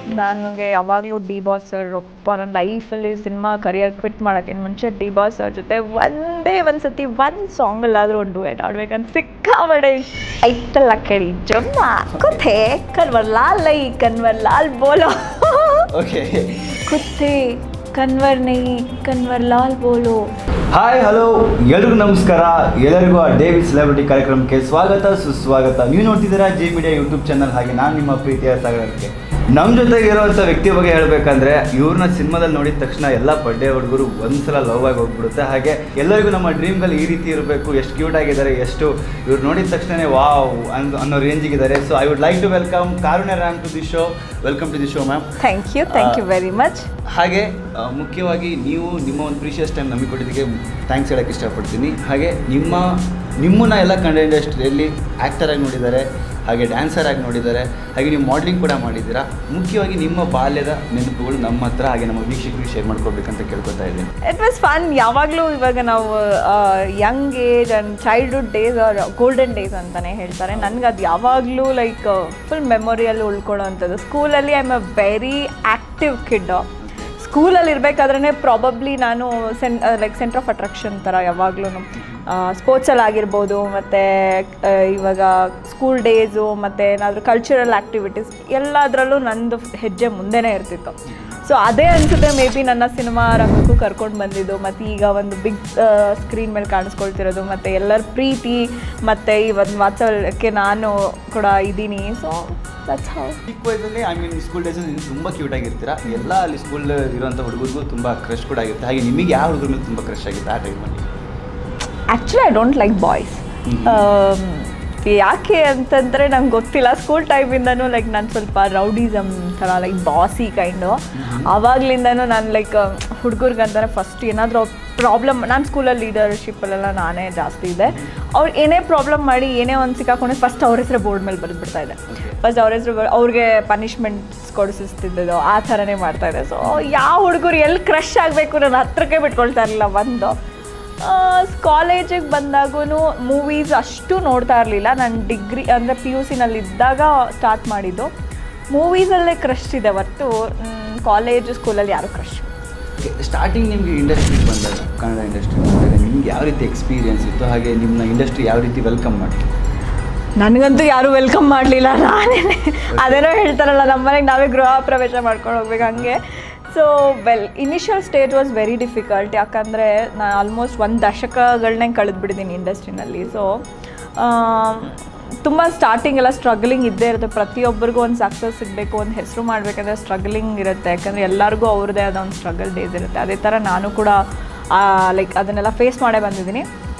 ನನಗೆ ಯಾವಾಗಲೂ D boss sir ಒಬ್ಬ ನನ್ನ ಲೈಫಲ್ಲಿ ಸಿನಿಮಾ ಕರಿಯರ್ ಕ್ವಿಟ್ ಮಾಡೋಕ್ಕೆ ಮುಂಚೆ ಡಿ ಬಾಸ್ ಸರ್ ಜೊತೆ ಒಂದೇ ಒಂದು ಸತಿ ಒಂದು ಸಾಂಗಲ್ಲಾದರೂ ಒಂದು ಡುಯೆಟ್ ಆಡ್ಬೇಕಂತ ಸಿಕ್ಕಾಬಡೆ ಐತಲ್ಲ ಕೇಳಿ ಜಮ್ಮ ಕುತ್ತೆ ಕನ್ವರ್ ಲಾಲ್ ಲೈ ಕನ್ವರ್ ಲಾಲ್ ಬೋಲೋ ಓಕೆ ಕುತ್ತೆ ಕನ್ವರ್ ನೈ ಕನ್ವರ್ ಲಾಲ್ ಬೋಲೋ ಹಾಯ್ ಹಲೋ ಎಲ್ರಿಗೂ ನಮಸ್ಕಾರ ಎಲ್ಲರಿಗೂ ಆ ಡೇವಿಡ್ ಸೆಲೆಬ್ರಿಟಿ ಕಾರ್ಯಕ್ರಮಕ್ಕೆ ಸ್ವಾಗತ ಸುಸ್ವಾಗತ ನೀವು ನೋಡ್ತಿದ್ದೀರಾ ಜಿ ಮೀಡಿಯಾ ಯೂಟ್ಯೂಬ್ ಚಾನಲ್ ಹಾಗೆ ನಾನು ನಿಮ್ಮ ಪ್ರೀತಿಯ ಸಾಗರಕ್ಕೆ ನಮ್ಮ ಜೊತೆಗೆ ಇರುವಂಥ ವ್ಯಕ್ತಿ ಬಗ್ಗೆ ಹೇಳಬೇಕಂದ್ರೆ ಇವ್ರನ್ನ ಸಿನಿಮಾದಲ್ಲಿ ನೋಡಿದ ತಕ್ಷಣ ಎಲ್ಲ ಬಡ್ಡೆ ಹುಡುಗರು ಒಂದ್ಸಲ ಲವ್ ಆಗಿ ಹೋಗ್ಬಿಡುತ್ತೆ ಹಾಗೆ ಎಲ್ಲರಿಗೂ ನಮ್ಮ ಡ್ರೀಮ್ಗಳು ಈ ರೀತಿ ಇರಬೇಕು ಎಷ್ಟು ಕ್ಯೂಟ್ ಆಗಿದ್ದಾರೆ ಎಷ್ಟು ಇವ್ರು ನೋಡಿದ ತಕ್ಷಣ ವಾವ್ ಅನ್ನೋ ಅನ್ನೋ ರೇಂಜಿಗಿದ್ದಾರೆ so I would like to welcome Karunya Ram to the show welcome to the show ma'am thank you thank you very much ಹಾಗೆ ಆ, ಮುಖ್ಯವಾಗಿ ನೀವು ನಿಮ್ಮ ಒಂದು ಪ್ರೀಶಿಯಸ್ ಟೈಮ್ ನಮಗೆ ಕೊಟ್ಟಿದ್ದಕ್ಕೆ ಥ್ಯಾಂಕ್ಸ್ ಹೇಳೋಕ್ಕೆ ಇಷ್ಟಪಡ್ತೀನಿ ಹಾಗೆ ನಿಮ್ಮ ನಿಮ್ಮನ್ನ ಎಲ್ಲ ಕನ್ನಡ ಇಂಡಸ್ಟ್ರಿಯಲ್ಲಿ ಆ್ಯಕ್ಟರ್ ಆಗಿ ನೋಡಿದ್ದಾರೆ ಹಾಗೆ ಡ್ಯಾನ್ಸರ್ ಆಗಿ ನೋಡಿದ್ದಾರೆ ಹಾಗೆ ನೀವು ಮಾಡಲಿಂಗ್ ಕೂಡ ಮಾಡಿದ್ದೀರಾ ಮುಖ್ಯವಾಗಿ ನಿಮ್ಮ ಬಾಲ್ಯದ ನೆನಪುಗಳು ನಮ್ಮ ಹತ್ರ ಹಾಗೆ ನಮ್ಮ ವೀಕ್ಷಕರಿಗೆ ಶೇರ್ ಮಾಡ್ಕೊಳ್ಬೇಕಂತ ಕೇಳ್ಕೊತಾ ಇದ್ದೀನಿ ಇಟ್ ವಾಸ್ ಫನ್ ಯಾವಾಗಲೂ ಇವಾಗ ನಾವು young age and childhood days are golden days ಅಂತಲೇ ಹೇಳ್ತಾರೆ ನನಗೆ ಅದು ಯಾವಾಗಲೂ ಲೈಕ್ ಫುಲ್ ಮೆಮೊರಿಯಲ್ಲಿ ಉಳ್ಕೊಳ್ಳೋ ಅಂಥದ್ದು ಸ್ಕೂಲಲ್ಲಿ I am a very active kid ಸ್ಕೂಲಲ್ಲಿ ಇರಬೇಕಾದ್ರೆ ಪ್ರಾಬಬ್ಲಿ ನಾನು ಸೆನ್ ಲೈಕ್ ಸೆಂಟ್ರ್ ಆಫ್ ಅಟ್ರಾಕ್ಷನ್ ಥರ ಯಾವಾಗ್ಲೂ ಸ್ಪೋರ್ಟ್ಸಲ್ಲಿ ಆಗಿರ್ಬೋದು ಮತ್ತು ಇವಾಗ ಸ್ಕೂಲ್ ಡೇಸು ಮತ್ತು ಏನಾದರೂ ಕಲ್ಚರಲ್ ಆ್ಯಕ್ಟಿವಿಟೀಸ್ ಎಲ್ಲದರಲ್ಲೂ ನಂದು ಹೆಜ್ಜೆ ಮುಂದೆನೇ ಇರ್ತಿತ್ತು ಸೊ ಅದೇ ಅನಿಸುತ್ತೆ ಮೇ ಬಿ ನನ್ನ ಸಿನಿಮಾ ರಂಗಕ್ಕೂ ಕರ್ಕೊಂಡು ಬಂದಿದ್ದು ಮತ್ತು ಈಗ ಒಂದು ಬಿಗ್ ಸ್ಕ್ರೀನ್ ಮೇಲೆ ಕಾಣಿಸ್ಕೊಳ್ತಿರೋದು ಮತ್ತು ಎಲ್ಲರ ಪ್ರೀತಿ ಮತ್ತು ಈ ಒಂದು ವಾತ್ಸಲ್ಯಕ್ಕೆ ನಾನು ಕೂಡ ಇದ್ದೀನಿ ಸೊ ದಟ್ಸ್ ಹೌ ಚಿಕ್ಕ ವಯಸ್ಸಲ್ಲಿ ಐ ಮೀನ್ ಸ್ಕೂಲ್ ಡೇಸಲ್ಲಿ ನೀವು ತುಂಬ ಕ್ಯೂಟ್ ಆಗಿರ್ತೀರಾ ಎಲ್ಲ ಅಲ್ಲಿ ಸ್ಕೂಲ್ ಇರುವಂಥ ಹುಡುಗರಿಗೂ ತುಂಬ ಕ್ರಶ್ ಕೂಡ ಆಗಿರುತ್ತೆ ಹಾಗೆ ನಿಮಗೆ ಯಾವ ಹುಡುಗರ ಮೇಲೆ ತುಂಬ ಕ್ರಶ್ ಆಗಿದೆ ಆ ಟೈಮಲ್ಲಿ actually I don't like boys ಯಾಕೆ ಅಂತಂದರೆ ನಂಗೆ ಗೊತ್ತಿಲ್ಲ ಸ್ಕೂಲ್ ಟೈಮಿಂದನೂ ಲೈಕ್ ನಾನು ಸ್ವಲ್ಪ ರೌಡಿಸಮ್ ಥರ ಲೈಕ್ ಬಾಸಿ ಕೈಂಡು ಆವಾಗಲಿಂದನೂ ನಾನು ಲೈಕ್ ಹುಡುಗರಿಗಂತಾನೆ ಫಸ್ಟ್ ಏನಾದರೂ ಪ್ರಾಬ್ಲಮ್ ನಾನು ಸ್ಕೂಲಲ್ಲಿ ಲೀಡರ್ಶಿಪ್ಪಲ್ಲೆಲ್ಲ ನಾನೇ ಜಾಸ್ತಿ ಇದೆ ಅವ್ರು ಏನೇ ಪ್ರಾಬ್ಲಮ್ ಮಾಡಿ ಏನೇ ಒಂದು ಸಿಕ್ಕಾಕೊಂಡ್ರೆ ಫಸ್ಟ್ ಅವ್ರ ಹೆಸರು ಬೋರ್ಡ್ ಮೇಲೆ ಬರೆದ್ಬಿಡ್ತಾ ಇದೆ ಫಸ್ಟ್ ಅವ್ರ ಹೆಸರು ಅವ್ರಿಗೆ ಪನಿಷ್ಮೆಂಟ್ಸ್ ಕೊಡಿಸಿಸ್ತಿದ್ದು ಆ ಥರನೇ ಮಾಡ್ತಾ ಇದೆ ಸೊ ಯಾವ ಹುಡುಗರು ಎಲ್ಲಿ ಕ್ರಶ್ ಆಗಬೇಕು ನನ್ನ ಹತ್ರಕ್ಕೆ ಬಿಟ್ಕೊಳ್ತಾ ಇರಲಿಲ್ಲ ಒಂದು ಕಾಲೇಜಿಗೆ ಬಂದಾಗೂ ಮೂವೀಸ್ ಅಷ್ಟು ನೋಡ್ತಾ ಇರಲಿಲ್ಲ ನಾನು ಡಿಗ್ರಿ ಅಂದರೆ ಪಿ ಯು ಸಿನಲ್ಲಿದ್ದಾಗ ಸ್ಟಾರ್ಟ್ ಮಾಡಿದ್ದು ಮೂವೀಸಲ್ಲೇ ಕ್ರಶ್ ಇದೆ ಹೊರ್ತು ಕಾಲೇಜು ಸ್ಕೂಲಲ್ಲಿ ಯಾರು ಕ್ರಶ್ ಸ್ಟಾರ್ಟಿಂಗ್ ನಿಮಗೆ ಇಂಡಸ್ಟ್ರಿಗೆ ಬಂದಾಗ ಕನ್ನಡ ಇಂಡಸ್ಟ್ರಿಗೆ ಬಂದಾಗ ನಿಮ್ಗೆ ಯಾವ ರೀತಿ ಎಕ್ಸ್ಪೀರಿಯನ್ಸ್ ಇತ್ತು ಹಾಗೆ ನಿಮ್ಮನ್ನ ಇಂಡಸ್ಟ್ರಿ ಯಾವ ರೀತಿ ವೆಲ್ಕಮ್ ಮಾಡಿ ನನಗಂತೂ ಯಾರೂ ವೆಲ್ಕಮ್ ಮಾಡಲಿಲ್ಲ ನಾನೇ ಅದೇನೋ ಹೇಳ್ತಾರಲ್ಲ ನಮ್ಮನೆಗೆ ನಾವೇ ಗೃಹ ಪ್ರವೇಶ ಮಾಡ್ಕೊಂಡು ಹೋಗ್ಬೇಕು ಹಂಗೆ so well initial stage was very difficult ಯಾಕಂದರೆ ನಾನು ಆಲ್ಮೋಸ್ಟ್ ಒಂದು ದಶಕಗಳನ್ನೇ ಕಳೆದ್ಬಿಟ್ಟಿದ್ದೀನಿ ಇಂಡಸ್ಟ್ರಿನಲ್ಲಿ ಸೊ ತುಂಬ ಸ್ಟಾರ್ಟಿಂಗ್ ಎಲ್ಲ ಸ್ಟ್ರಗ್ಲಿಂಗ್ ಇದ್ದೇ ಇರುತ್ತೆ ಪ್ರತಿಯೊಬ್ಬರಿಗೂ ಒಂದು ಸಕ್ಸಸ್ ಸಿಗಬೇಕು ಒಂದು ಹೆಸರು ಮಾಡಬೇಕಂದ್ರೆ ಸ್ಟ್ರಗ್ಲಿಂಗ್ ಇರುತ್ತೆ ಯಾಕಂದರೆ ಎಲ್ಲರಿಗೂ ಅವ್ರದ್ದೇ ಆದ ಒಂದು ಸ್ಟ್ರಗಲ್ ಡೇಸ್ ಇರುತ್ತೆ ಅದೇ ಥರ ನಾನು ಕೂಡ ಲೈಕ್ ಅದನ್ನೆಲ್ಲ ಫೇಸ್ ಮಾಡೇ ಬಂದಿದ್ದೀನಿ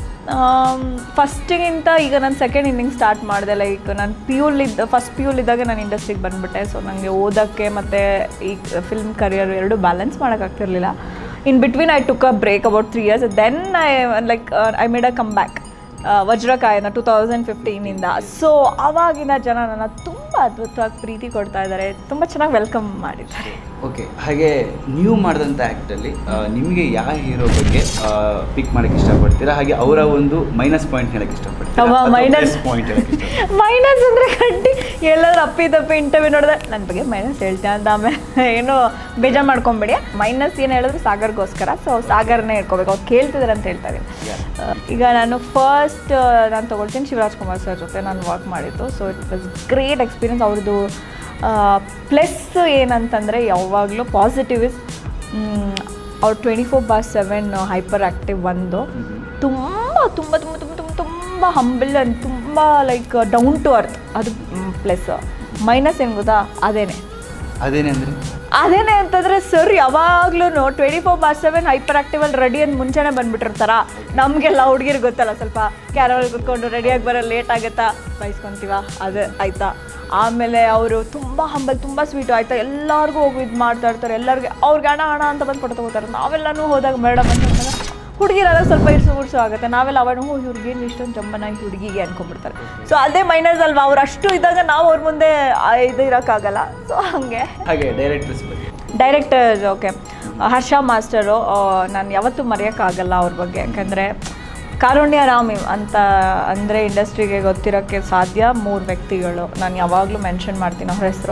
ಫಸ್ಟಿಗಿಂತ ಈಗ ನಾನು ಸೆಕೆಂಡ್ ಇನ್ನಿಂಗ್ ಸ್ಟಾರ್ಟ್ ಮಾಡಿದೆ ಲೈಕ್ ನಾನು ಪಿ ಯುಲಿದ್ದ ಫಸ್ಟ್ ಪಿ ಯುಲಿದ್ದಾಗ ನಾನು ಇಂಡಸ್ಟ್ರಿಗೆ ಬಂದುಬಿಟ್ಟೆ ಸೊ ನನಗೆ ಓದೋಕ್ಕೆ ಮತ್ತು ಈ ಫಿಲ್ಮ್ ಕರಿಯರ್ ಎರಡು ಬ್ಯಾಲೆನ್ಸ್ ಮಾಡೋಕ್ಕಾಗ್ತಿರ್ಲಿಲ್ಲ in between I took a break about three years then I like I made a comeback ವಜ್ರಕಾಯನ ಟು ತೌಸಂಡ್ ಫಿಫ್ಟೀನಿಂದ ಸೊ ಆವಾಗಿನ ಜನ ನನ್ನ ತುಂಬ ಅದ್ಭುತವಾಗಿ ಪ್ರೀತಿ ಕೊಡ್ತಾ ಇದ್ದಾರೆ ತುಂಬ ಚೆನ್ನಾಗಿ ವೆಲ್ಕಮ್ ಮಾಡಿದ್ದಾರೆ ಓಕೆ ಹಾಗೆ ನೀವು ಮಾಡಿದಂಥ ಆ್ಯಕ್ಟಲ್ಲಿ ನಿಮಗೆ ಯಾವ ಹೀರೋ ಬಗ್ಗೆ ಪಿಕ್ ಮಾಡೋಕ್ಕೆ ಇಷ್ಟಪಡ್ತೀರಾ ಹಾಗೆ ಅವರ ಒಂದು ಮೈನಸ್ ಪಾಯಿಂಟ್ ಹೇಳಕ್ಕೆ ಅವ minus- ಇಷ್ಟಪಡ್ತೀರಾ ಪಾಯಿಂಟ್ ಹೇಳಕ್ಕೆ ಇಷ್ಟಪಡ್ತೀರಾ ಮೈನಸ್ ಅಂದರೆ ಕಡ್ಡಿ ಎಲ್ಲಾದ್ರೂ ಅಪ್ಪಿ ತಪ್ಪಿ ಇಂಟರ್ವ್ಯೂ ನೋಡಿದ್ರೆ ನನ್ನ ಬಗ್ಗೆ ಮೈನಸ್ ಹೇಳ್ತೀನಿ ಅಂತ ಆಮೇಲೆ ಏನೋ ಬೇಜಾರು ಮಾಡ್ಕೊಂಬೇಡಿ ಮೈನಸ್ ಏನು ಹೇಳಿದ್ರು ಸಾಗರ್ಗೋಸ್ಕರ ಸೊ ಸಾಗರ್ನೇ ಇಟ್ಕೋಬೇಕು ಅವ್ರು ಕೇಳ್ತಿದ್ದಾರೆ ಅಂತ ಹೇಳ್ತಾ ಇದ್ದೀನಿ ಆ, ಈಗ ನಾನು ಫಸ್ಟ್ ನಾನು ತೊಗೊಳ್ತೀನಿ ಶಿವರಾಜ್ ಕುಮಾರ್ ಸರ್ ಜೊತೆ ನಾನು ವರ್ಕ್ ಮಾಡಿದ್ದು so it was great experience ಅವ್ರದ್ದು ಪ್ಲಸ್ ಏನಂತಂದರೆ ಯಾವಾಗಲೂ ಪಾಸಿಟಿವ್ ಇಸ್ ಅವ್ರು twenty four by seven hyperactive ಒಂದು ತುಂಬ ತುಂಬ ತುಂಬ ತುಂಬ ತುಂಬ ತುಂಬ ಹಂಬಲ್ ಆ್ಯಂಡ್ ತುಂಬ ಲೈಕ್ ಡೌನ್ ಟು ಅರ್ತ್ ಅದು ಪ್ಲಸ್ ಮೈನಸ್ ಏನು ಗೊತ್ತಾ ಅದೇನೆ ಅದೇನೇ ಅಂದರೆ ಅದೇನೆ ಅಂತಂದರೆ ಸರ್ ಯಾವಾಗ್ಲೂ twenty four by seven hyper ಆಕ್ಟಿವಲ್ಲಿ ರೆಡಿ ಅಂತ ಮುಂಚೆನೇ ಬಂದ್ಬಿಟ್ಟಿರ್ತಾರ ನಮಗೆಲ್ಲ ಹುಡುಗಿರ್ ಗೊತ್ತಲ್ಲ ಸ್ವಲ್ಪ ಕ್ಯಾರವಲ್ ಕುತ್ಕೊಂಡು ರೆಡಿಯಾಗಿ ಬರೋ ಲೇಟ್ ಆಗುತ್ತಾ ಬೈಸ್ಕೊಂತೀವ ಅದು ಆಯ್ತಾ ಆಮೇಲೆ ಅವರು ತುಂಬ ಹಂಬಲ್ ತುಂಬ ಸ್ವೀಟು ಆಯ್ತಾ ಎಲ್ಲರಿಗೂ ಹೋಗಿ ಇದು ಮಾಡ್ತಾ ಇರ್ತಾರೆ ಎಲ್ಲರಿಗೆ ಅವ್ರಿಗೆ ಹಣ ಹಣ ಅಂತ ಬಂದು ಕೊಟ್ಟು ತಗೋತಾರೆ ನಾವೆಲ್ಲನೂ ಹೋದಾಗ ಮೇಡಮ್ ಅಂತ ಅಂದಾಗ ಹುಡುಗಿರೆಲ್ಲ ಸ್ವಲ್ಪ ಇರ್ಸು ಉರ್ಸು ಆಗುತ್ತೆ ನಾವೆಲ್ಲ ಅವನು ಹೋ ಇವ್ರಿಗೇನು ಇಷ್ಟೊಂದು ಜಂಬನಾಗಿ ಹುಡುಗಿಗೆ ಅನ್ಕೊಂಡ್ಬಿಡ್ತಾರೆ ಸೊ ಅದೇ ಮೈನಸ್ ಅಲ್ವಾ ಅವ್ರು ಅಷ್ಟು ಇದ್ದಾಗ ನಾವು ಅವ್ರ ಮುಂದೆ ಆ, ಇದು ಇರೋಕ್ಕಾಗಲ್ಲ ಸೊ ಹಾಗೆ ಹಾಗೆ ಡೈರೆಕ್ಟರ್ಸ್ ಬಗ್ಗೆ ಡೈರೆಕ್ಟರ್ ಓಕೆ ಹರ್ಷ ಮಾಸ್ಟರು ನಾನು ಯಾವತ್ತೂ ಮರೆಯೋಕ್ಕಾಗಲ್ಲ ಅವ್ರ ಬಗ್ಗೆ ಯಾಕಂದರೆ ಕಾರುಣ್ಯ ರಾಮ್ ಇವ್ ಅಂತ ಅಂದರೆ ಇಂಡಸ್ಟ್ರಿಗೆ ಗೊತ್ತಿರೋಕ್ಕೆ ಸಾಧ್ಯ ಮೂರು ವ್ಯಕ್ತಿಗಳು ನಾನು ಯಾವಾಗಲೂ ಮೆನ್ಷನ್ ಮಾಡ್ತೀನಿ ಅವ್ರ ಹೆಸರು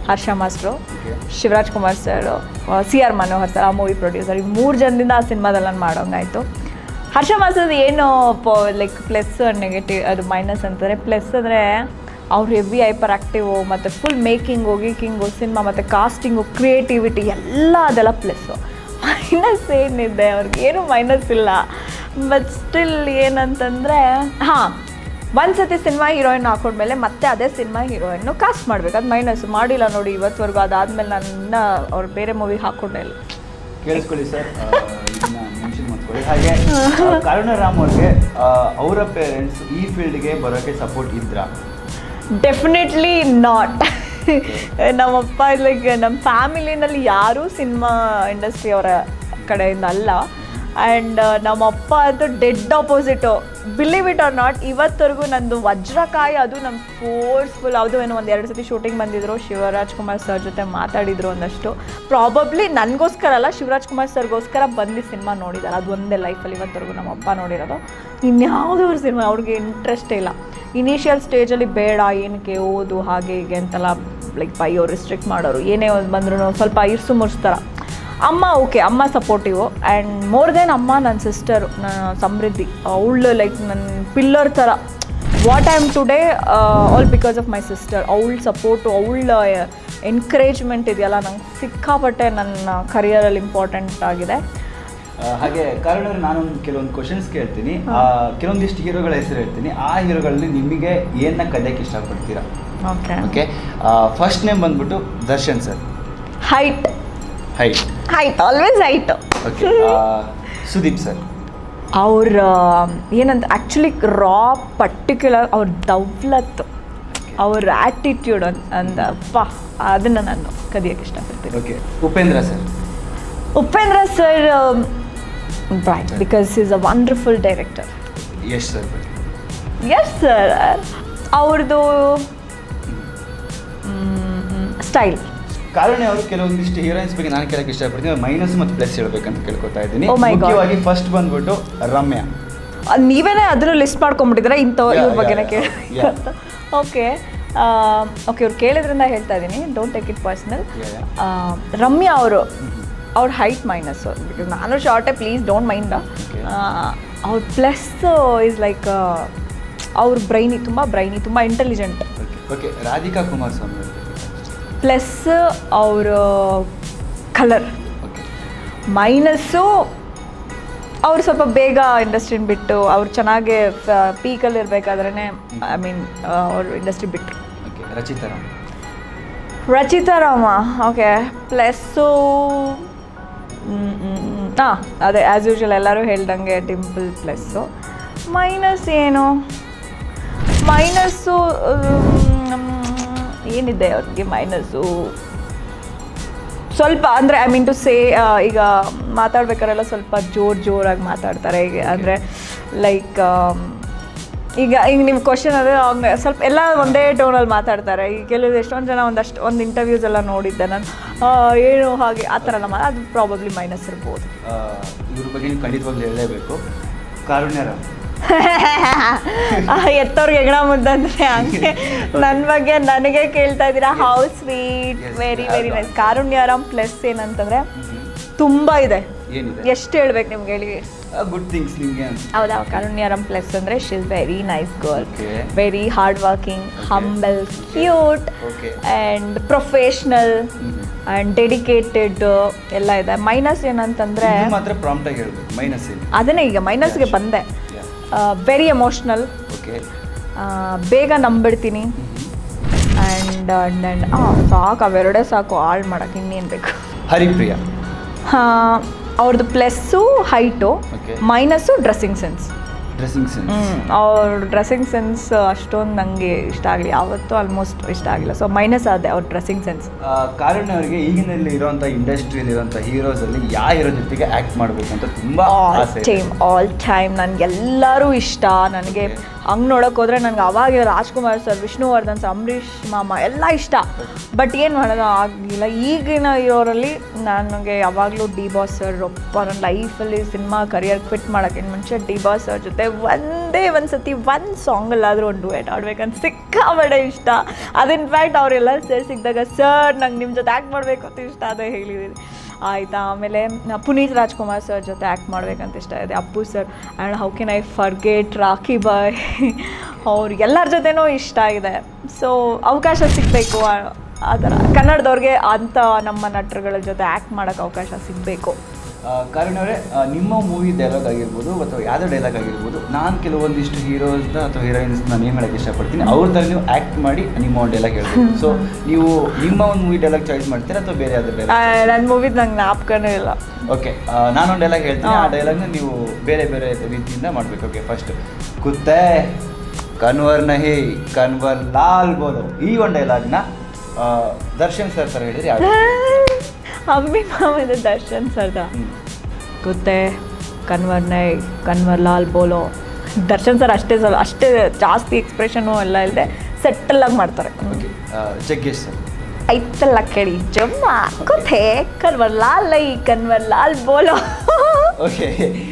Harsha master okay Shivaraj Kumar sir C R Manohar sir ಆ ಮೂವಿ ಪ್ರೊಡ್ಯೂಸರ್ ಈ ಮೂರು ಜನದಿಂದ ಆ ಸಿನಿಮಾದಲ್ಲಿ ನಾನು ಮಾಡೋಂಗಾಯ್ತು ಹರ್ಷ ಮಾಸ್ಟರ್ದು ಏನು ಲೈಕ್ ಪ್ಲಸ್ ನೆಗೆಟಿವ್ ಅದು ಮೈನಸ್ ಅಂತಂದರೆ ಪ್ಲಸ್ ಅಂದರೆ ಅವ್ರು ಹೆವಿ ಹೈಪರ್ ಆ್ಯಕ್ಟಿವು ಮತ್ತು ಫುಲ್ ಮೇಕಿಂಗು ಗೀಕಿಂಗು ಸಿನಿಮಾ ಮತ್ತು ಕಾಸ್ಟಿಂಗು ಕ್ರಿಯೇಟಿವಿಟಿ ಎಲ್ಲ ಅದೆಲ್ಲ ಪ್ಲಸ್ಸು ಮೈನಸ್ ಏನಿದೆ ಅವ್ರಿಗೆ ಏನು ಮೈನಸ್ ಇಲ್ಲ ಬಟ್ ಸ್ಟಿಲ್ ಏನಂತಂದರೆ ಹಾಂ ಒಂದು ಸತಿ ಸಿನಿಮಾ ಹೀರೋಯಿನ್ ಹಾಕೊಂಡ್ಮೇಲೆ ಮತ್ತೆ ಅದೇ ಸಿನಿಮಾ ಹೀರೋಯಿನ್ನು ಕಾಸ್ಟ್ ಮಾಡ್ಬೇಕು ಅದು ಮೈನಸ್ ಮಾಡಿಲ್ಲ ನೋಡಿ ಇವತ್ತುವರೆಗೂ ಅದಾದಮೇಲೆ ನಾನು ಇನ್ನೂ ಅವ್ರು ಬೇರೆ ಮೂವಿ ಹಾಕ್ಕೊಂಡೇ ಇಲ್ಲ ಕೇಳಿಸ್ಕೊಳ್ಳಿ ಸರ್ ಇದನ್ನ ಮೆನ್ಷನ್ ಮಾಡ್ಕೊಳ್ಳಿ ಹಾಗೆ ಆ, ಕರುಣಾರಾಮ್ ಅವ್ರಿಗೆ ಆ, ಅವರ ಪೇರೆಂಟ್ಸ್ ಈ ಫೀಲ್ಡ್ಗೆ ಬರೋಕ್ಕೆ ಸಪೋರ್ಟ್ ಇದ್ರಾ ಡೆಫಿನೆಟ್ಲಿ ನಾಟ್ ನಮ್ಮಪ್ಪ ಲೈಕ್ ನಮ್ಮ ಫ್ಯಾಮಿಲಿನಲ್ಲಿ ಯಾರೂ ಸಿನಿಮಾ ಇಂಡಸ್ಟ್ರಿ ಅವರ ಕಡೆಯಿಂದ ಅಲ್ಲ ಆ್ಯಂಡ್ ನಮ್ಮಪ್ಪ ಅದು dead opposite believe it or not ಇವತ್ತವರೆಗೂ ನಂದು ವಜ್ರಕಾಯಿ ಅದು ನಮ್ಮ ಫೋರ್ಸ್ಫುಲ್ ಅದು ಏನೋ ಒಂದು ಎರಡು ಸತಿ ಶೂಟಿಂಗ್ ಬಂದಿದ್ರು ಶಿವರಾಜ್ ಕುಮಾರ್ ಸರ್ ಜೊತೆ ಮಾತಾಡಿದ್ರು ಒಂದಷ್ಟು ಪ್ರಾಬಬ್ಲಿ ನನಗೋಸ್ಕರ ಅಲ್ಲ ಶಿವರಾಜ್ ಕುಮಾರ್ ಸರ್ಗೋಸ್ಕರ ಬಂದು ಸಿನಿಮಾ ನೋಡಿದ್ದಾರೆ ಅದು ಒಂದೇ ಲೈಫಲ್ಲಿ ಇವತ್ತವರೆಗೂ ನಮ್ಮ ಅಪ್ಪ ನೋಡಿರೋದು ಇನ್ಯಾವುದೋ ಅವ್ರ ಸಿನಿಮಾ ಅವ್ರಿಗೆ ಇಂಟ್ರೆಸ್ಟೇ ಇಲ್ಲ ಇನಿಷಿಯಲ್ ಸ್ಟೇಜಲ್ಲಿ ಬೇಡ ಏನಕ್ಕೆ ಓದು ಹಾಗೆ ಹೀಗೆ ಅಂತೆಲ್ಲ ಲೈಕ್ ಬೈಯೋ ರಿಸ್ಟ್ರಿಕ್ಟ್ ಮಾಡೋರು ಏನೇ ಒಂದು ಬಂದ್ರೂ ಸ್ವಲ್ಪ ಇರ್ಸು ಮುರ್ಸ್ತಾರ ಅಮ್ಮ ಓಕೆ ಅಮ್ಮ ಸಪೋರ್ಟಿವು ಆ್ಯಂಡ್ ಮೋರ್ ದೆನ್ ಅಮ್ಮ ನನ್ನ ಸಿಸ್ಟರು ನನ್ನ ಸಮೃದ್ಧಿ ಅವಳು ಲೈಕ್ ನನ್ನ ಪಿಲ್ಲರ್ ಥರ what I am today all because of my sister ಅವಳ ಸಪೋರ್ಟು ಅವಳ ಎನ್ಕರೇಜ್ಮೆಂಟ್ ಇದೆಯಲ್ಲ ನಂಗೆ ಸಿಕ್ಕಾಪಟ್ಟೆ ನನ್ನ ಕರಿಯರಲ್ಲಿ ಇಂಪಾರ್ಟೆಂಟ್ ಆಗಿದೆ ಆ, ಹಾಗೆ ಕಾರಣ ನಾನು ಕೆಲವೊಂದು ಕ್ವಶನ್ಸ್ ಕೇಳ್ತೀನಿ ಆ, ಕೆಲವೊಂದಿಷ್ಟು ಹೀರೋಗಳ ಹೆಸರು ಹೇಳ್ತೀನಿ ಆ ಹೀರೋಗಳಲ್ಲಿ ನಿಮಗೆ ಏನನ್ನ ಕಲಿಯೋಕ್ಕೆ ಇಷ್ಟಪಡ್ತೀರಾ ಓಕೆ ಓಕೆ ಫಸ್ಟ್ ನೇಮ್ ಬಂದ್ಬಿಟ್ಟು Darshan sir height height height always height okay Sudeep sir ಅವ್ರ ಏನಂತ ಆ್ಯಕ್ಚುಲಿ ರಾ ಪರ್ಟಿಕ್ಯುಲರ್ ಅವ್ರ ದೌಲತ್ತು ಅವ್ರ ಆ್ಯಟಿಟ್ಯೂಡ್ ಅಂದ ಪಾ ಅದನ್ನು ನಾನು ಕದಿಯೋಕ್ಕೆ ಇಷ್ಟಪಡ್ತೀನಿ okay Upendra sir Upendra sir boy because is a wonderful director Yash sir yes sir ಅವ್ರದ್ದು ಸ್ಟೈಲ್ ಕಾರಣ ಅವರು ಕೆಲವೊಂದಿಷ್ಟು ಹೀರೋಯಿನ್ಸ್ ಬಗ್ಗೆ ನಾನು ಕೇಳಕ್ಕೆ ಇಷ್ಟಪಡ್ತೀನಿ ಮೈನಸ್ ಮತ್ತು ಪ್ಲಸ್ ಹೇಳ್ಬೇಕಂತ ಕೇಳ್ಕೊತಾ ಇದ್ದೀನಿ Oh my God. ಮುಖ್ಯವಾಗಿ ಫಸ್ಟ್ ಬಂದ್ಬಿಟ್ಟು ರಮ್ಯಾ ನೀವೇನೇ ಅದನ್ನು ಲಿಸ್ಟ್ ಮಾಡ್ಕೊಂಬಿಟ್ಟಿದ್ರೆ ಇಂಥ Yeah, ಇವ್ರ yeah, ಬಗ್ಗೆನೇ yeah. ಕೇಳಿ Yeah. ಓಕೆ ಓಕೆ ಇವ್ರು ಕೇಳಿದ್ರಿಂದ ಹೇಳ್ತಾ ಇದ್ದೀನಿ don't take it personal Yeah, yeah. Ramya ಅವರು ಅವ್ರ ಹೈಟ್ ಮೈನಸ್ಸು ಬಿಕಾಸ್ ನಾನು ಶಾರ್ಟೇ ಪ್ಲೀಸ್ ಡೋಂಟ್ ಮೈಂಡ್ Okay. ಅವ್ರ ಪ್ಲಸ್ ಇಸ್ ಲೈಕ್ ಅವ್ರ ಬ್ರೈನಿ ತುಂಬ ಬ್ರೈನಿ ತುಂಬ intelligent okay okay Radhika Kumaraswamy ಅವ್ರ ಬಗ್ಗೆ. ಪ್ಲಸ್ ಅವರ ಕಲರ್ ಓಕೆ ಮೈನಸ್ಸು ಅವ್ರು ಸ್ವಲ್ಪ ಬೇಗ ಇಂಡಸ್ಟ್ರಿನ ಬಿಟ್ಟು ಅವ್ರು ಚೆನ್ನಾಗಿ ಪೀಕಲ್ಲಿ ಇರಬೇಕಾದ್ರೇ ಐ ಮೀನ್ ಅವ್ರು ಇಂಡಸ್ಟ್ರಿ ಬಿಟ್ಟರು okay Rachita Ram Rachita Ram okay plus ಹಾಂ ಅದೇ ಆ್ಯಸ್ ಯೂಶುವಲ್ ಎಲ್ಲರೂ ಹೇಳ್ದಂಗೆ ಡಿಂಪಲ್ ಪ್ಲಸ್ಸು ಮೈನಸ್ ಏನು ಮೈನಸ್ಸು ಏನಿದೆ ಅವ್ರಿಗೆ ಮೈನಸ್ಸು ಸ್ವಲ್ಪ ಅಂದರೆ ಐ ಮೀನ್ ಟು ಸೇ ಈಗ ಮಾತಾಡ್ಬೇಕಾರೆಲ್ಲ ಸ್ವಲ್ಪ ಜೋರು ಜೋರಾಗಿ ಮಾತಾಡ್ತಾರೆ ಈಗ ಅಂದರೆ ಲೈಕ್ ಈಗ ಈಗ ನಿಮ್ಮ ಕ್ವಶನ್ ಅಂದರೆ ಅವ್ನು ಸ್ವಲ್ಪ ಎಲ್ಲ ಒಂದೇ ಟೋನಲ್ಲಿ ಮಾತಾಡ್ತಾರೆ ಈಗ ಕೆಲವು ಎಷ್ಟೊಂದು ಜನ ಒಂದಷ್ಟು ಒಂದು ಇಂಟರ್ವ್ಯೂಸ್ ಎಲ್ಲ ನೋಡಿದ್ದೆ ನಾನು ಆ, ಏನು ಹಾಗೆ ಆ ಥರ ಎಲ್ಲ ಮಾ- ಅದು ಪ್ರಾಬಬ್ಲಿ ಮೈನಸ್ ಇರ್ಬೋದು ಆ, ಇವ್ರ ಬಗ್ಗೆ ನೀವು ಖಂಡಿತವಾಗ್ಲೂ ಹೇಳಲೇಬೇಕು ಕಾರುಣ್ಯ ರಾಮ್ ಎತ್ತವ್ರಿಗೆ ಹೆಗಣ ಮುದ್ದಂದ್ರೆ ಹಂಗೆ ನನ್ನ ಬಗ್ಗೆ ನನಗೆ ಕೇಳ್ತಾ ಇದ್ದೀರಾ ಹೌ ಸ್ವೀಟ್ Yes, ವೆರಿ ಅದು. ವೆರಿ ನೈಸ್ ಕಾರುಣ್ಯಾರಾಮ್ ಪ್ಲಸ್ ಏನಂತಂದರೆ ತುಂಬ ಇದೆ ಏನಿದೆ ಎಷ್ಟು ಹೇಳ್ಬೇಕು ನಿಮ್ಗೆ ಹೇಳಿ ಗುಡ್ ಥಿಂಗ್ಸ್ ನಿಮಗೆ ಹೌದಾ ಕಾರುಣ್ಯಾರಂ ಪ್ಲಸ್ ಅಂದರೆ she is very nice girl Okay. Very hard working Okay. Humble cute Okay. And professional Mhm. And dedicated ಎಲ್ಲ ಇದೆ ಮೈನಸ್ ಏನಂತಂದರೆ ಇದು ಮಾತ್ರ ಪ್ರಾಂಪ್ಟ್ ಆಗಿ ಹೇಳ್ಬೇಕು ಮೈನಸ್ ಏನು ಅದನ್ನೇ ಈಗ ಮೈನಸ್ಗೆ ಬಂದೆ ವೆರಿ ಎಮೋಷ್ನಲ್ ಓಕೆ ಬೇಗ ನಂಬಿಡ್ತೀನಿ ಆ್ಯಂಡ್ ಆ್ಯಂಡ್ ಆ್ಯಂಡ್ ಹಾಂ ಸಾಕು ಅವೆರಡೇ ಸಾಕು ಹಾಳು ಮಾಡೋಕೆ ಇನ್ನೇನು ಬೇಕು ಹರಿಪ್ರಿಯ ಹಾಂ ಅವ್ರದ್ದು plus height Okay. Minus dressing sense dressing sense ಅವ್ರ ಡ್ರೆಸ್ಸಿಂಗ್ ಸೆನ್ಸ್ ಅಷ್ಟೊಂದು ನನಗೆ ಇಷ್ಟ ಆಗಲಿ ಯಾವತ್ತೂ ಆಲ್ಮೋಸ್ಟ್ ಇಷ್ಟ ಆಗಿಲ್ಲ ಸೊ ಮೈನಸ್ ಆದೆ ಅವ್ರ ಡ್ರೆಸ್ಸಿಂಗ್ ಸೆನ್ಸ್ ಕಾರಣ ಅವರಿಗೆ ಈಗಿನಲ್ಲಿ ಇರುವಂಥ ಇಂಡಸ್ಟ್ರಿಯಲ್ಲಿ ಇರುವಂಥ ಹೀರೋಸ್ ಅಲ್ಲಿ ಯಾವ ಹೀರೋ ಜೊತೆಗೆ ಆಕ್ಟ್ ಮಾಡಬೇಕು ಅಂತ ತುಂಬಾ ಆಲ್ ಆಸೆ ಇದೆ. ಟೈಮ್ ಆಲ್ ಟೈಮ್ ನನಗೆಲ್ಲರೂ ಇಷ್ಟ ನನಗೆ ಹಂಗೆ ನೋಡೋಕೆ ಹೋದರೆ ನನಗೆ ಅವಾಗ ರಾಜ್ಕುಮಾರ್ ಸರ್ ವಿಷ್ಣುವರ್ಧನ್ ಸರ್ ಅಂಬರೀಷ್ ಮಾಮ ಎಲ್ಲ ಇಷ್ಟ ಬಟ್ ಏನು ಮಾಡೋದು ಆಗಲಿಲ್ಲ ಈಗಿನ ಇರೋರಲ್ಲಿ ನನಗೆ ಯಾವಾಗಲೂ ಡಿ ಬಾಸ್ ಸರ್ ಒಪ್ಪ ನನ್ನ ಲೈಫಲ್ಲಿ ಸಿನಿಮಾ ಕರಿಯರ್ ಕ್ವಿಟ್ ಮಾಡೋಕ್ಕಿಂತ ಮುಂಚೆ ಡಿ ಬಾಸ್ ಸರ್ ಜೊತೆ ಒಂದು ಒಂದೇ ಒಂದು ಸತಿ ಒಂದು ಸಾಂಗಲ್ಲಾದರೂ ಒಂದು ಡುಯೆಟ್ ಆಡ್ಬೇಕಂತ ಸಿಕ್ಕಾಬಡೆ ಇಷ್ಟ ಅದು ಇನ್ಫ್ಯಾಕ್ಟ್ ಅವರೆಲ್ಲ ಸರ್ ಸಿಕ್ಕಿದಾಗ ಸರ್ ನಂಗೆ ನಿಮ್ಮ ಜೊತೆ ಆ್ಯಕ್ಟ್ ಮಾಡಬೇಕು ಅಂತ ಇಷ್ಟ ಅದೇ ಹೇಳಿದ್ದೀನಿ ಆಯಿತಾ ಆಮೇಲೆ ನಾ- ಪುನೀತ್ ರಾಜ್ಕುಮಾರ್ ಸರ್ ಜೊತೆ ಆ್ಯಕ್ಟ್ ಮಾಡ್ಬೇಕಂತ ಇಷ್ಟ ಇದೆ Appu sir and how can I forget Rocky Bhai ಅವ್ರು ಎಲ್ಲರ ಜೊತೆನೂ ಇಷ್ಟ ಇದೆ ಸೊ ಅವಕಾಶ ಸಿಗಬೇಕು ಆ ಥರ ಕನ್ನಡದವ್ರಿಗೆ ಅಂಥ ನಮ್ಮ ನಟರುಗಳ ಜೊತೆ ಆ್ಯಕ್ಟ್ ಮಾಡೋಕ್ಕೆ ಅವಕಾಶ ಸಿಗಬೇಕು ಕಾರಣ ಅವರೇ ನಿಮ್ಮ ಮೂವಿ ಡೈಲಾಗ್ ಆಗಿರ್ಬೋದು ಅಥವಾ ಯಾವುದೇ ಡೈಲಾಗ್ ಆಗಿರ್ಬೋದು ನಾನು ಕೆಲವೊಂದಿಷ್ಟು ಹೀರೋಸ್ನ ಅಥವಾ ಹೀರೋಯಿನ್ಸ್ನ ನೇಮ್ ಹೇಳಕ್ಕೆ ಇಷ್ಟಪಡ್ತೀನಿ ಅವ್ರ ಥರ ನೀವು ಆ್ಯಕ್ಟ್ ಮಾಡಿ ನಿಮ್ಮ ಒಂದು ಡೈಲಾಗ್ ಹೇಳ್ಬೋದು ಸೊ ನೀವು ನಿಮ್ಮ ಒಂದು ಮೂವಿ ಡೈಲಾಗ್ ಚಾಯ್ಸ್ ಮಾಡ್ತೀರಾ ಅಥವಾ ಬೇರೆ ಯಾವ್ದು ಡೈಲಾಗ್ ನನ್ನ ಮೂವಿದು ನಂಗೆ ಜ್ಞಾಪಕನೇ ಇಲ್ಲ ಓಕೆ ನಾನೊಂದು ಡೈಲಾಗ್ ಹೇಳ್ತೀನಿ ಆ ಹಾ. ಡೈಲಾಗ್ನ ನೀವು ಬೇರೆ ಬೇರೆ ರೀತಿಯಿಂದ ಮಾಡಬೇಕು ಓಕೆ ಫಸ್ಟ್ ಕುತ್ತೆ ಕನ್ವರ್ ನಹಿ ಕನ್ವರ್ ಲಾಲ್ ಬೋಲು ಈ ಒಂದು ಡೈಲಾಗ್ನ ದರ್ಶನ್ ಸರ್ ಥರ ಹೇಳಿದ್ರೆ ಯಾವ್ದು ಅಮ್ಮಿ ಮಾಮದ ದರ್ಶನ್ ಸರ್ದ ಹ್ಮ್. ಗೊತ್ತೇ ಕನ್ವರ್ ನೈ ಕನ್ವರ್ ಲಾಲ್ ಬೋಲೋ ದರ್ಶನ್ ಸರ್ ಅಷ್ಟೇ ಸ್ವಲ್ಪ ಅಷ್ಟೇ ಜಾಸ್ತಿ ಎಕ್ಸ್ಪ್ರೆಷನು ಎಲ್ಲ ಇಲ್ಲದೆ ಸೆಟ್ಟಲಾಗಿ ಮಾಡ್ತಾರೆ ಓಕೆ ಜಗ್ಗೇಶ್ ಸರ್ ಐತಲ್ಲ ಕೇಳಿ ಜಮ್ಮ ಕೊಥೆ ಕನ್ವರ್ ಲಾಲ್ ಲೈ ಕನ್ವರ್ ಲಾಲ್ ಬೋಲೋ ಓಕೆ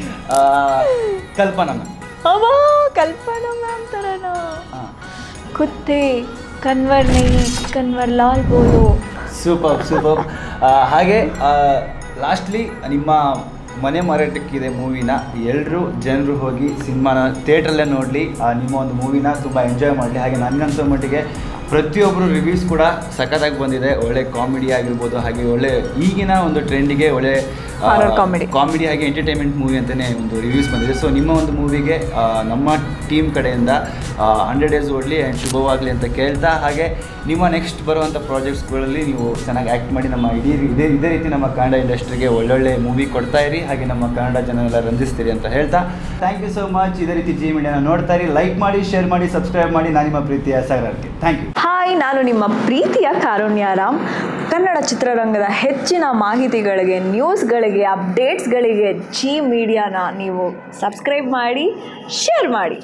ಕಲ್ಪನಾ ಮ್ಯಾಮ್ ಅವ ಕಲ್ಪನಾ ಮ್ಯಾಮ್ ಥರನೋ ಹಾಂ ಕುತ್ತೆ ಕನ್ವರ್ ನೈ ಕನ್ವರ್ ಲಾಲ್ ಬೋಲೋ ಸೂಪರ್ ಸೂಪರ್ ಹಾಗೆ ಲಾಸ್ಟ್ಲಿ ನಿಮ್ಮ ಮನೆ ಮಾರಾಟಕ್ಕಿದೆ ಮೂವಿನ ಎಲ್ಲರೂ ಜನರು ಹೋಗಿ ಸಿನಿಮಾನ ಥಿಯೇಟ್ರಲ್ಲೇ ನೋಡಲಿ ನಿಮ್ಮ ಒಂದು ಮೂವಿನ ತುಂಬ ಎಂಜಾಯ್ ಮಾಡಲಿ ಹಾಗೆ ನನಗನ್ಸೋ ಮಟ್ಟಿಗೆ ಪ್ರತಿಯೊಬ್ಬರು ರಿವ್ಯೂಸ್ ಕೂಡ ಸಖತ್ತಾಗಿ ಬಂದಿದೆ ಒಳ್ಳೆ ಕಾಮಿಡಿ ಆಗಿರ್ಬೋದು ಹಾಗೆ ಒಳ್ಳೆ ಈಗಿನ ಒಂದು ಟ್ರೆಂಡಿಗೆ ಒಳ್ಳೆ Horror comedy. ಕಾಮಿಡಿ ಹಾಗೆ ಎಂಟರ್ಟೈನ್ಮೆಂಟ್ ಮೂವಿ ಅಂತಲೇ ಒಂದು ರಿವ್ಯೂಸ್ ಬಂದಿದೆ ಸೊ ನಿಮ್ಮ ಒಂದು ಮೂವಿಗೆ ನಮ್ಮ ಟೀಮ್ ಕಡೆಯಿಂದ ಹಂಡ್ರೆಡ್ ಡೇಸ್ ಓಡಲಿ ಆ್ಯಂಡ್ ಶುಭವಾಗಲಿ ಅಂತ ಕೇಳ್ತಾ ಹಾಗೆ ನಿಮ್ಮ ನೆಕ್ಸ್ಟ್ ಬರುವಂಥ ಪ್ರಾಜೆಕ್ಟ್ಸ್ಗಳಲ್ಲಿ ನೀವು ಚೆನ್ನಾಗಿ ಆ್ಯಕ್ಟ್ ಮಾಡಿ ನಮ್ಮ ಇಡೀ ಇದೇ ಇದೇ ರೀತಿ ನಮ್ಮ ಕನ್ನಡ ಇಂಡಸ್ಟ್ರಿಗೆ ಒಳ್ಳೊಳ್ಳೆ ಮೂವಿ ಕೊಡ್ತಾ ಇರಿ ಹಾಗೆ ನಮ್ಮ ಕನ್ನಡ ಜನರೆಲ್ಲ ರಂಜಿಸ್ತೀರಿ ಅಂತ ಹೇಳ್ತಾ ಥ್ಯಾಂಕ್ ಯು ಸೋ ಮಚ್ ಇದೇ ರೀತಿ ಜಿ ಮೀಡಿಯಾನ ನೋಡ್ತಾ ಇರಿ ಲೈಕ್ ಮಾಡಿ ಶೇರ್ ಮಾಡಿ ಸಬ್ಸ್ಕ್ರೈಬ್ ಮಾಡಿ ನಾನು ನಿಮ್ಮ ಪ್ರೀತಿಯ ಸಾಗರಕ್ಕೆ ಥ್ಯಾಂಕ್ ಯು ಹಾಯ್ ನಾನು ನಿಮ್ಮ ಪ್ರೀತಿಯ ಕಾರುಣ್ಯರಾಮ್ ಕನ್ನಡ ಚಿತ್ರರಂಗದ ಹೆಚ್ಚಿನ ಮಾಹಿತಿಗಳಿಗೆ ನ್ಯೂಸ್ಗಳಿಗೆ ಅಪ್ಡೇಟ್ಸ್ಗಳಿಗೆ ಜಿ ಮೀಡಿಯಾನ ನೀವು ಸಬ್ಸ್ಕ್ರೈಬ್ ಮಾಡಿ ಶೇರ್ ಮಾಡಿ